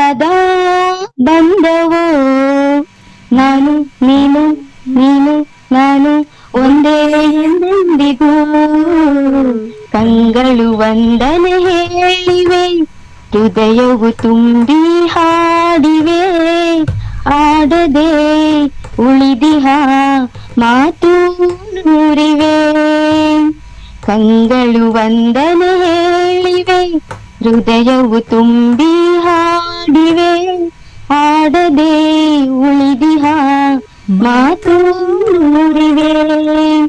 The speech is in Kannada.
ಸದಾ ಬಂದವೋ ನಾನು ನೀನು ನೀನು ನಾನು ಒಂದೇ ಎಂದೆಂದಿಗೂ ಕಂಗಳು ವಂದನೆ ಹೇಳಿವೆ ಹೃದಯವು ತುಂಬಿ ಹಾಡಿವೆ ಆಡದೆ ಉಳಿದಿಹ ಮಾತು ನೂರಿವೆ ಕಂಗಳು ವಂದನೆ ಹೇಳಿವೆ ಹೃದಯವು ತುಂಬಿ ಹಾಡಿವೆ ಆಡದೆ ಉಳಿದಿಹ ಮಾತು ನೂರಿವೆ